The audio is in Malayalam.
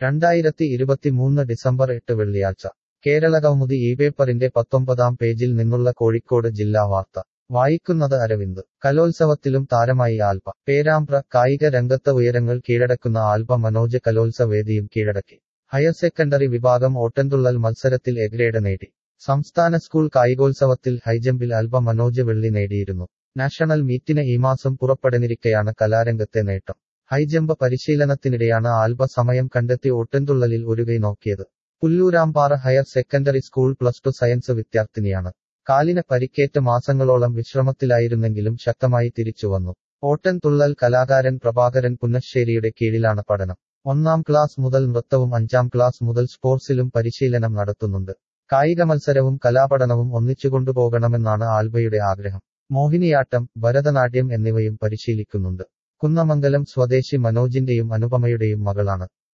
രണ്ടായിരത്തി ഇരുപത്തിമൂന്ന് ഡിസംബർ എട്ട് വെള്ളിയാഴ്ച കേരള കൗമുദി ഈ പേപ്പറിന്റെ പത്തൊമ്പതാം പേജിൽ നിന്നുള്ള കോഴിക്കോട് ജില്ലാ വാർത്ത വായിക്കുന്നത് അരവിന്ദ് കലോത്സവത്തിലും താരമായി ആൽബ പേരാമ്പ്ര കായിക രംഗത്ത് ഉയരങ്ങൾ കീഴടക്കുന്ന ആൽബ മനോജ് കലോത്സവ വേദിയും കീഴടക്കി ഹയർ സെക്കൻഡറി വിഭാഗം ഓട്ടൻതുള്ളൽ മത്സരത്തിൽ എ ഗ്രേഡ് നേടി സംസ്ഥാന സ്കൂൾ കായികോത്സവത്തിൽ ഹൈജമ്പിൽ അൽബ മനോജ് വെള്ളി നേടിയിരുന്നു നാഷണൽ മീറ്റിന് ഈ മാസം പുറപ്പെടാനിരിക്കെയാണ് കലാരംഗത്തെ നേട്ടം ഹൈജമ്പ് പരിശീലനത്തിനിടെയാണ് ആൽബ സമയം കണ്ടെത്തി ഓട്ടൻതുള്ളലിൽ ഒരു കൈ നോക്കിയത് Pullurampara higher secondary school plus two science വിദ്യാർത്ഥിനിയാണ് കാലിന് പരിക്കേറ്റ് മാസങ്ങളോളം വിശ്രമത്തിലായിരുന്നെങ്കിലും ശക്തമായി തിരിച്ചുവന്നു ഓട്ടൻ തുള്ളൽ കലാകാരൻ പ്രഭാകരൻ പുന്നശ്ശേരിയുടെ കീഴിലാണ് പഠനം ഒന്നാം ക്ലാസ് മുതൽ നൃത്തവും അഞ്ചാം ക്ലാസ് മുതൽ സ്പോർട്സിലും പരിശീലനം നടത്തുന്നുണ്ട് കായിക മത്സരവും കലാപഠനവും ഒന്നിച്ചു കൊണ്ടുപോകണമെന്നാണ് ആൽബയുടെ ആഗ്രഹം മോഹിനിയാട്ടം ഭരതനാട്യം എന്നിവയും പരിശീലിക്കുന്നുണ്ട് കുന്നമംഗലം സ്വദേശി മനോജിന്റെയും അനുപമയുടെയും മകളാണ്